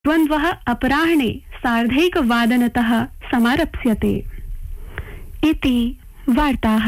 द्वन्द्वः अपराह्णे सार्धैकवादनतः समारप्स्यते इति वार्ताः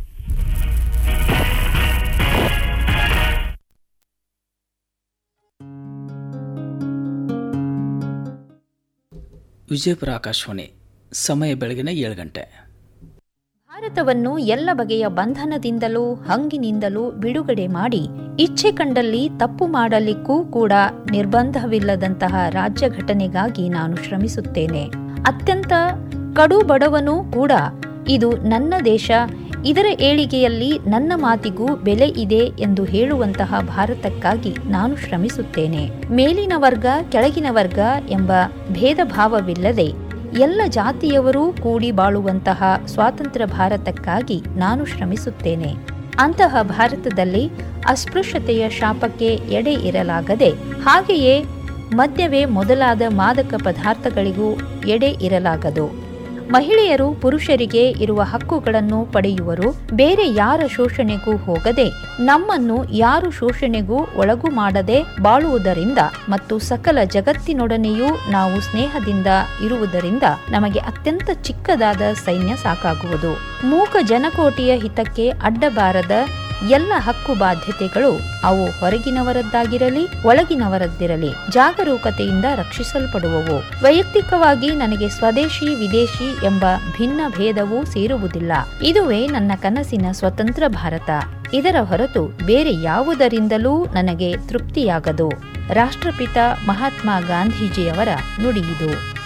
ವಿಜಯಪುರ ಆಕಾಶವಾಣಿ ಸಮಯ ಬೆಳಗಿನ ಏಳು ಗಂಟೆ ಭಾರತವನ್ನು ಎಲ್ಲ ಬಗೆಯ ಬಂಧನದಿಂದಲೂ ಹಂಗಿನಿಂದಲೂ ಬಿಡುಗಡೆ ಮಾಡಿ ಇಚ್ಛೆ ಕಂಡಲ್ಲಿ ತಪ್ಪು ಮಾಡಲಿಕ್ಕೂ ಕೂಡ ನಿರ್ಬಂಧವಿಲ್ಲದಂತಹ ರಾಜ್ಯ ಘಟನೆಗಾಗಿ ನಾನು ಶ್ರಮಿಸುತ್ತೇನೆ ಅತ್ಯಂತ ಕಡು ಬಡವನೂ ಕೂಡ ಇದು ನನ್ನ ದೇಶ ಇದರ ಏಳಿಗೆಯಲ್ಲಿ ನನ್ನ ಮಾತಿಗೂ ಬೆಲೆ ಇದೆ ಎಂದು ಹೇಳುವಂತಹ ಭಾರತಕ್ಕಾಗಿ ನಾನು ಶ್ರಮಿಸುತ್ತೇನೆ ಮೇಲಿನ ವರ್ಗ ಕೆಳಗಿನ ವರ್ಗ ಎಂಬ ಭೇದ ಭಾವವಿಲ್ಲದೆ ಎಲ್ಲ ಜಾತಿಯವರೂ ಕೂಡಿ ಬಾಳುವಂತಹ ಸ್ವಾತಂತ್ರ್ಯ ಭಾರತಕ್ಕಾಗಿ ನಾನು ಶ್ರಮಿಸುತ್ತೇನೆ ಅಂತಹ ಭಾರತದಲ್ಲಿ ಅಸ್ಪೃಶ್ಯತೆಯ ಶಾಪಕ್ಕೆ ಎಡೆ ಇರಲಾಗದೆ ಹಾಗೆಯೇ ಮದ್ಯವೇ ಮೊದಲಾದ ಮಾದಕ ಪದಾರ್ಥಗಳಿಗೂ ಎಡೆ ಇರಲಾಗದು ಮಹಿಳೆಯರು ಪುರುಷರಿಗೆ ಇರುವ ಹಕ್ಕುಗಳನ್ನು ಪಡೆಯುವರು ಬೇರೆ ಯಾರ ಶೋಷಣೆಗೂ ಹೋಗದೆ ನಮ್ಮನ್ನು ಯಾರು ಶೋಷಣೆಗೂ ಒಳಗು ಮಾಡದೆ ಬಾಳುವುದರಿಂದ ಮತ್ತು ಸಕಲ ಜಗತ್ತಿನೊಡನೆಯೂ ನಾವು ಸ್ನೇಹದಿಂದ ಇರುವುದರಿಂದ ನಮಗೆ ಅತ್ಯಂತ ಚಿಕ್ಕದಾದ ಸೈನ್ಯ ಸಾಕಾಗುವುದು ಮೂಕ ಜನಕೋಟಿಯ ಹಿತಕ್ಕೆ ಅಡ್ಡಬಾರದ ಎಲ್ಲ ಹಕ್ಕು ಬಾಧ್ಯತೆಗಳು ಅವು ಹೊರಗಿನವರದ್ದಾಗಿರಲಿ ಒಳಗಿನವರದ್ದಿರಲಿ ಜಾಗರೂಕತೆಯಿಂದ ರಕ್ಷಿಸಲ್ಪಡುವವು ವೈಯಕ್ತಿಕವಾಗಿ ನನಗೆ ಸ್ವದೇಶಿ ವಿದೇಶಿ ಎಂಬ ಭಿನ್ನ ಭೇದವೂ ಸೇರುವುದಿಲ್ಲ ಇದುವೇ ನನ್ನ ಕನಸಿನ ಸ್ವತಂತ್ರ ಭಾರತ ಇದರ ಹೊರತು ಬೇರೆ ಯಾವುದರಿಂದಲೂ ನನಗೆ ತೃಪ್ತಿಯಾಗದು ರಾಷ್ಟ್ರಪಿತ ಮಹಾತ್ಮ ಗಾಂಧೀಜಿಯವರ ನುಡಿಯಿದು